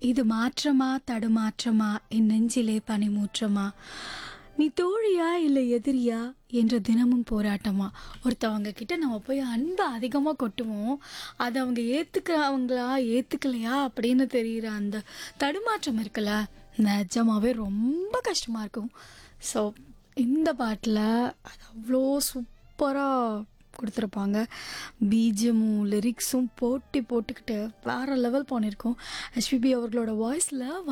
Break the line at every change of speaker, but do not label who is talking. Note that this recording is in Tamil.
இது மாற்றமா தடுமாற்றமா என் நெஞ்சிலே பனிமூற்றமா நீ தோழியா இல்லை எதிரியா என்ற தினமும் போராட்டமா ஒருத்தவங்க கிட்ட நம்ம போய் அன்பை அதிகமாக கொட்டுவோம் அதை அவங்க ஏற்றுக்கிறவங்களா ஏற்றுக்கலையா அப்படின்னு தெரிகிற அந்த தடுமாற்றம் இருக்குல்ல நிஜமாவே ரொம்ப கஷ்டமாக இருக்கும் ஸோ இந்த பாட்டில் அது அவ்வளோ சூப்பராக கொடுத்துருப்பாங்க பீஜமும் லிரிக்ஸும் போட்டி போட்டுக்கிட்டு வேறு லெவல் பண்ணியிருக்கோம் எஸ்பிபி அவர்களோட வாய்ஸில்